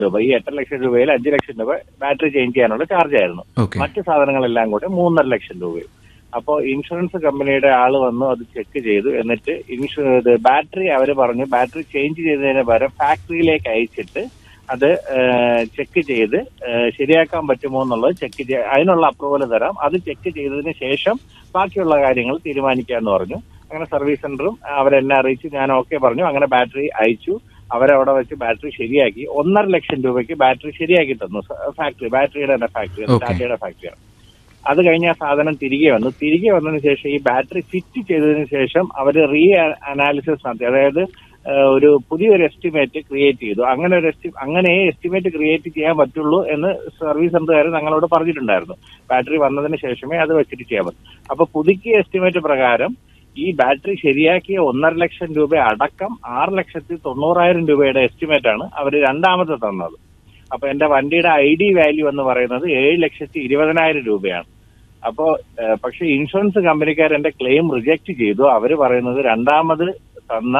രൂപ ഈ എട്ടര ലക്ഷം രൂപയിൽ അഞ്ച് ലക്ഷം രൂപ ബാറ്ററി ചേഞ്ച് ചെയ്യാനുള്ള ചാർജ് ആയിരുന്നു ഓക്കെ മറ്റ് സാധനങ്ങളെല്ലാം കൂടി മൂന്നര ലക്ഷം രൂപയും അപ്പോൾ ഇൻഷുറൻസ് കമ്പനിയുടെ ആള് വന്നു അത് ചെക്ക് ചെയ്തു എന്നിട്ട് ഇൻഷു ഇത് ബാറ്ററി അവർ പറഞ്ഞു ബാറ്ററി ചേഞ്ച് ചെയ്തതിന് പകരം ഫാക്ടറിയിലേക്ക് അയച്ചിട്ട് അത് ചെക്ക് ചെയ്ത് ഏഹ്, ശരിയാക്കാൻ പറ്റുമോ എന്നുള്ളത് ചെക്ക് ചെയ്യ അതിനുള്ള അപ്രൂവൽ തരാം അത് ചെക്ക് ചെയ്തതിന് ശേഷം ബാക്കിയുള്ള കാര്യങ്ങൾ തീരുമാനിക്കാമെന്ന് പറഞ്ഞു അങ്ങനെ സർവീസ് സെന്ററും അവരെന്നെ അറിയിച്ചു ഞാൻ ഓക്കെ പറഞ്ഞു അങ്ങനെ ബാറ്ററി അയച്ചു അവരവിടെ വെച്ച് ബാറ്ററി ശരിയാക്കി ഒന്നര ലക്ഷം രൂപയ്ക്ക് ബാറ്ററി ശരിയാക്കി തന്നു ഫാക്ടറി ബാറ്ററിയുടെ തന്നെ ഫാക്ടറി Okay. ടാറ്റയുടെ ഫാക്ടറിയാണ് അത് കഴിഞ്ഞ ആ സാധനം തിരികെ വന്നു തിരികെ വന്നതിന് ശേഷം ഈ ബാറ്ററി ഫിറ്റ് ചെയ്തതിന് ശേഷം അവർ റീ അനാലിസിസ് നടത്തി അതായത് ഏഹ്, ഒരു പുതിയൊരു എസ്റ്റിമേറ്റ് ക്രിയേറ്റ് ചെയ്തു അങ്ങനെ ഒരു എസ്റ്റി അങ്ങനെ എസ്റ്റിമേറ്റ് ക്രിയേറ്റ് ചെയ്യാൻ പറ്റുള്ളൂ എന്ന് സർവീസ് സെന്ററുകാർ ഞങ്ങളോട് പറഞ്ഞിട്ടുണ്ടായിരുന്നു ബാറ്ററി വന്നതിന് ശേഷമേ അത് വെച്ചിട്ട് ചെയ്യാൻ പറ്റൂ അപ്പൊ പുതുക്കിയ എസ്റ്റിമേറ്റ് പ്രകാരം ഈ ബാറ്ററി ശരിയാക്കിയ ഒന്നര ലക്ഷം രൂപ അടക്കം ആറ് ലക്ഷത്തി തൊണ്ണൂറായിരം രൂപയുടെ എസ്റ്റിമേറ്റ് ആണ് അവർ രണ്ടാമത്തെ തന്നത് അപ്പൊ എന്റെ വണ്ടിയുടെ ഐ ഡി വാല്യൂ എന്ന് പറയുന്നത് ഏഴ് ലക്ഷത്തി ഇരുപതിനായിരം രൂപയാണ് അപ്പോ ഏഹ്, പക്ഷേ ഇൻഷുറൻസ് കമ്പനിക്കാർ എന്റെ ക്ലെയിം റിജക്ട് ചെയ്തു അവര് പറയുന്നത് രണ്ടാമത് തന്ന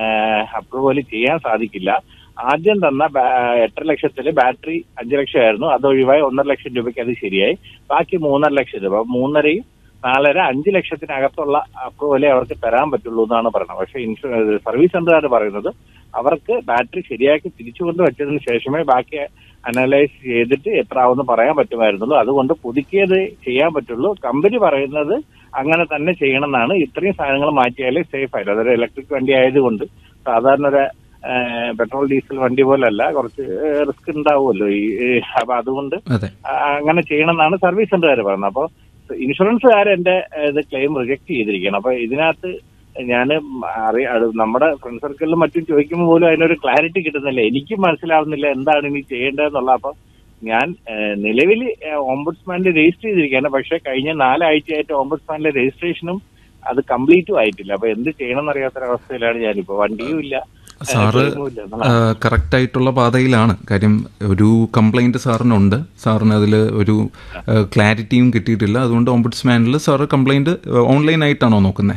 അപ്രൂവൽ ചെയ്യാൻ സാധിക്കില്ല ആദ്യം തന്ന ബാ- എട്ടര ലക്ഷത്തില് ബാറ്ററി അഞ്ച് ലക്ഷമായിരുന്നു അത് ഒഴിവായി ഒന്നര ലക്ഷം രൂപയ്ക്ക് അത് ശരിയായി ബാക്കി മൂന്നര ലക്ഷം രൂപ മൂന്നരയും നാലര അഞ്ച് ലക്ഷത്തിനകത്തുള്ള അപ്രൂവലേ അവർക്ക് തരാൻ പറ്റുള്ളൂ എന്നാണ് പറയുന്നത് പക്ഷേ ഇൻഷുറൻസ് സർവീസ് സെന്ററുകാർ പറയുന്നത് അവർക്ക് ബാറ്ററി ശരിയാക്കി തിരിച്ചു കൊണ്ട് വെച്ചതിന് ശേഷമേ ബാക്കി അനലൈസ് ചെയ്തിട്ട് എത്ര ആവുമെന്ന് പറയാൻ പറ്റുമായിരുന്നുള്ളൂ അതുകൊണ്ട് പുതുക്കിയത് ചെയ്യാൻ പറ്റുള്ളൂ കമ്പനി പറയുന്നത് അങ്ങനെ തന്നെ ചെയ്യണം എന്നാണ് ഇത്രയും സാധനങ്ങൾ മാറ്റിയാലേ സേഫ് ആയിട്ട് അതൊരു ഇലക്ട്രിക് വണ്ടി ആയതുകൊണ്ട് സാധാരണ ഒരു പെട്രോൾ ഡീസൽ വണ്ടി പോലല്ല കുറച്ച് റിസ്ക് ഉണ്ടാവുമല്ലോ ഈ ഈ, അപ്പൊ അതുകൊണ്ട് അതെ ആ, അങ്ങനെ ചെയ്യണം എന്നാണ് സർവീസ് സെന്ററുകാർ പറയുന്നത് അപ്പോൾ ഇൻഷുറൻസുകാർ എന്റെ ഏഹ്, ഇത് ക്ലെയിം റിജക്ട് ചെയ്തിരിക്കുകയാണ് അപ്പൊ ഇതിനകത്ത് ഞാൻ അറിയ അത് നമ്മുടെ ഫ്രണ്ട് സർക്കിളിലും മറ്റും ചോദിക്കുമ്പോൾ പോലും അതിനൊരു ക്ലാരിറ്റി കിട്ടുന്നില്ല എനിക്കും മനസ്സിലാവുന്നില്ല എന്താണ് ഇനി ചെയ്യേണ്ടതെന്നുള്ള അപ്പൊ ഞാൻ നിലവിൽ ഓംബുഡ്സ്മാനിൽ രജിസ്റ്റർ ചെയ്തിരിക്കുകയാണ് പക്ഷെ കഴിഞ്ഞ നാലാഴ്ചയായിട്ട് ഓംബുഡ്സ്മാനിലെ രജിസ്ട്രേഷനും അത് കംപ്ലീറ്റും ആയിട്ടില്ല അപ്പൊ എന്ത് ചെയ്യണം എന്നറിയാത്തൊരവസ്ഥയിലാണ് ഞാനിപ്പോ വണ്ടിയും ഇല്ല സാറ് claim ഉം ഇല്ല എന്നുള്ളതാണ്. കറക്റ്റ് ആയിട്ടുള്ള പാതയിലാണ് കാര്യം ഒരു കംപ്ലൈന്റ് സാറിനുണ്ട് സാറിന് അതിൽ ഒരു ക്ലാരിറ്റിയും കിട്ടിയിട്ടില്ല അതുകൊണ്ട് ഓംബുഡ്സ്മാനിൽ സാറ് കംപ്ലൈന്റ് ഓൺലൈൻ ആയിട്ടാണോ നോക്കുന്നത്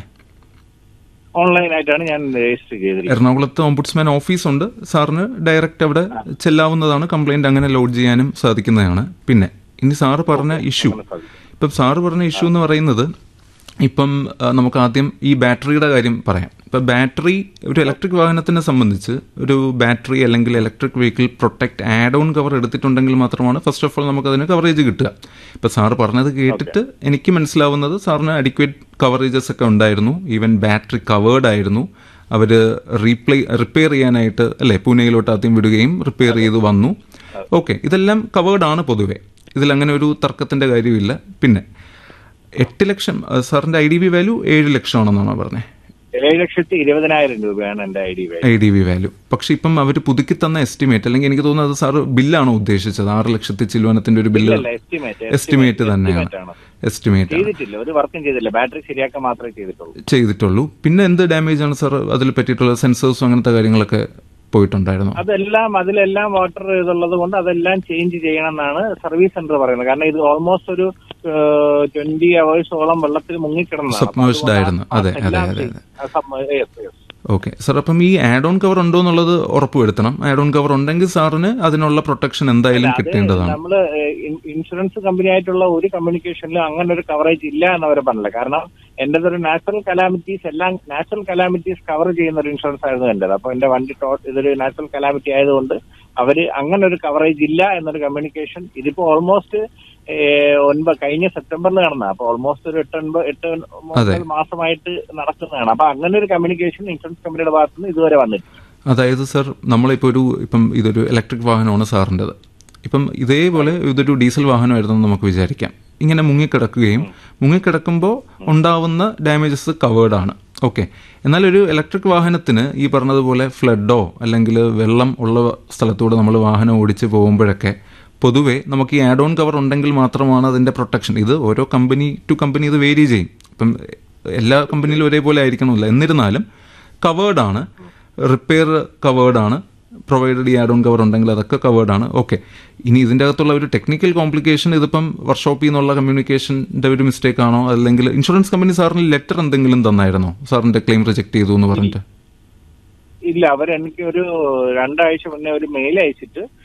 ഓൺലൈനായിട്ടാണ് ഞാൻ രജിസ്റ്റർ ചെയ്തിരിക്കുന്നത് എറണാകുളത്ത് ഓംബുഡ്സ്മാൻ ഓഫീസുണ്ട് സാറിന് ഡയറക്റ്റ് അവിടെ ചെല്ലാവുന്നതാണ് കംപ്ലൈന്റ് അങ്ങനെ ലോഡ് ചെയ്യാനും സാധിക്കുന്നതാണ് പിന്നെ ഇനി സാറ് പറഞ്ഞ ഇഷ്യൂ ഇപ്പം സാറ് പറഞ്ഞ ഇഷ്യൂ എന്ന് പറയുന്നത് ഇപ്പം ആ, നമുക്ക് ആദ്യം ഈ ബാറ്ററിയുടെ കാര്യം പറയാം ഇപ്പം ബാറ്ററി ഒരു ഇലക്ട്രിക് വാഹനത്തിനെ സംബന്ധിച്ച് ഒരു ബാറ്ററി അല്ലെങ്കിൽ electric vehicle protect add on cover എടുത്തിട്ടുണ്ടെങ്കിൽ മാത്രമാണ് ഫസ്റ്റ് ഓഫ് ഓൾ നമുക്കതിന് കവറേജ് കിട്ടുക ഇപ്പം സാറ് പറഞ്ഞത് കേട്ടിട്ട് എനിക്ക് മനസ്സിലാവുന്നത് സാറിന് അഡിക്വേറ്റ് കവറേജസ് ഒക്കെ ഉണ്ടായിരുന്നു ഈവൻ ബാറ്ററി കവേർഡ് ആയിരുന്നു അവർ റീപ്ലേ റിപ്പയർ ചെയ്യാനായിട്ട് അല്ലേ പൂനെയിലോട്ട് ആദ്യം വിടുകയും റിപ്പയർ ചെയ്ത് വന്നു ഓക്കെ ഇതെല്ലാം കവേർഡ് ആണ് പൊതുവെ ഇതിൽ അങ്ങനെ ഒരു തർക്കത്തിന്റെ കാര്യമില്ല പിന്നെ എട്ട് ലക്ഷം ആ, സാറിന്റെ ഐ ഡി ബി വാല്യൂ ഏഴ് ലക്ഷമാണെന്നാണോ പറഞ്ഞത് ഏഴ് ലക്ഷത്തി ഇരുപതിനായിരം രൂപയാണ് എന്റെ I D I D B value പക്ഷെ ഇപ്പം അവർ പുതുക്കി തന്ന എസ്റ്റിമേറ്റ് അല്ലെങ്കിൽ എനിക്ക് തോന്നുന്നത് സാറ് ബില്ലാണോ ഉദ്ദേശിച്ചത് ആറ് ലക്ഷത്തി ചില്ലുവനത്തിന്റെ ഒരു ബില്ല് എസ്റ്റിമേറ്റ് എസ്റ്റിമേറ്റ് തന്നെയാണ് എസ്റ്റിമേറ്റ് ചെയ്തിട്ടില്ല ഒരു വർക്കും ചെയ്തില്ല ബാറ്ററി ശരിയാക്കാൻ മാത്രമേ ചെയ്തിട്ടുള്ളൂ ചെയ്തിട്ടുള്ളൂ പിന്നെ എന്ത് ഡാമേജ് ആണ് സാർ അതിൽ പറ്റിയിട്ടുള്ള സെൻസേഴ്സും അങ്ങനത്തെ കാര്യങ്ങളൊക്കെ പോയിട്ടുണ്ടായിരുന്നു അതെല്ലാം അതിലെല്ലാം വാട്ടർ ഇതുള്ളത് കൊണ്ട് അതെല്ലാം ചേഞ്ച് ചെയ്യണം എന്നാണ് സർവീസ് സെന്റർ പറയുന്നത് കാരണം ഇത് ഓൾമോസ്റ്റ് ഒരു ട്വന്റി അവേഴ്സോളം വെള്ളത്തിൽ മുങ്ങിക്കിടന്നതാണ് അപ്പൊ Submerged അതുകൊണ്ട് ആയിരുന്നു. അതെ, അതെ, എല്ലാം അതെ, ചെയ്ത്- ആ, sub- yes, yes. Okay sir അപ്പം ഈ ആഡ് ഓൺ കവർ ഉണ്ടോ എന്നുള്ളത് ഉറപ്പുവരുത്തണം ആഡ് ഓൺ കവർ ഉണ്ടെങ്കിൽ സാറിന് അതിനുള്ള പ്രൊട്ടക്ഷൻ എന്തായാലും അത് കിട്ടേണ്ടതാണ് നമ്മള് ഇൻ- ഇൻഷുറൻസ് കമ്പനി ആയിട്ടുള്ള ഒരു കമ്മ്യൂണിക്കേഷനിലും അങ്ങനെ ഒരു കവറേജ് ഇല്ല എന്നവർ പറഞ്ഞില്ല കാരണം എന്റേത് ഒരു നാച്ചുറൽ കലാമിറ്റീസ് എല്ലാം നാച്ചുറൽ കലാമിറ്റീസ് കവർ ചെയ്യുന്ന ഒരു ഇൻഷുറൻസ് ആയിരുന്നു എന്റേത് അപ്പൊ എന്റെ വണ്ടി ടോ ഇതൊരു നാച്ചുറൽ കലാമിറ്റി ആയതുകൊണ്ട് അവര് അങ്ങനെ ഒരു കവറേജ് ഇല്ല എന്നൊരു കമ്മ്യൂണിക്കേഷൻ ഇതിപ്പോ ഓൾമോസ്റ്റ് ഒൻപത് കഴിഞ്ഞ സെപ്റ്റംബറിൽ നടന്ന അപ്പൊ ഓൾമോസ്റ്റ് ഒരു എട്ട് ഒൻപത് എട്ട് ഒൻപത് മാസമായിട്ട് നടക്കുന്നതാണ് അപ്പൊ അങ്ങനെ ഒരു കമ്മ്യൂണിക്കേഷൻ ഇൻഷുറൻസ് കമ്പനിയുടെ ഭാഗത്ത് നിന്ന് ഇതുവരെ വന്നിട്ടില്ല അതായത് സർ നമ്മളിപ്പോൾ ഒരു ഇപ്പം ഇതൊരു ഇലക്ട്രിക് വാഹനമാണ് സാറിൻ്റെത് ഇപ്പം ഇതേപോലെ ഇതൊരു ഡീസൽ വാഹനമായിരുന്നു എന്ന് നമുക്ക് വിചാരിക്കാം ഇങ്ങനെ മുങ്ങിക്കിടക്കുകയും മുങ്ങിക്കിടക്കുമ്പോൾ ഉണ്ടാവുന്ന ഡാമേജസ് കവേർഡ് ആണ് ഓക്കെ എന്നാൽ ഒരു ഇലക്ട്രിക് വാഹനത്തിന് ഈ പറഞ്ഞതുപോലെ ഫ്ലഡോ അല്ലെങ്കിൽ വെള്ളം ഉള്ള സ്ഥലത്തൂടെ നമ്മൾ വാഹനം ഓടിച്ച് പോകുമ്പോഴൊക്കെ പൊതുവേ നമുക്ക് ഈ ആഡ് ഓൺ കവർ ഉണ്ടെങ്കിൽ മാത്രമാണ് അതിൻ്റെ പ്രൊട്ടക്ഷൻ ഇത് ഓരോ കമ്പനി ടു കമ്പനി ഇത് വേരി ചെയ്യും ഇപ്പം എല്ലാ കമ്പനിയിലും ഒരേപോലെ ആയിരിക്കണമില്ല എന്നിരുന്നാലും കവേർഡ് ആണ് റിപ്പയർ കവേർഡ് ആണ് പ്രൊവൈഡഡ് ഈ ആഡ് ഓൺ കവർ ഉണ്ടെങ്കിൽ അതൊക്കെ കവേർഡ് ആണ് ഓക്കെ ഇനി ഇതിൻ്റെ അകത്തുള്ള ഒരു ടെക്നിക്കൽ കോംപ്ലിക്കേഷൻ ഇതിപ്പം വർക്ക്ഷോപ്പിൽ നിന്നുള്ള കമ്മ്യൂണിക്കേഷൻ്റെ ഒരു മിസ്റ്റേക്ക് ആണോ അല്ലെങ്കിൽ ഇൻഷുറൻസ് കമ്പനി സാറിന് ലെറ്റർ എന്തെങ്കിലും തന്നായിരുന്നോ സാറിന്റെ ക്ലെയിം റിജക്ട് ചെയ്തു എന്ന് പറഞ്ഞിട്ട് ഇല്ല അവർ എനിക്ക് ഒരു രണ്ടാഴ്ച മുന്നേ ഒരു മെയിൽ അയച്ചിട്ട്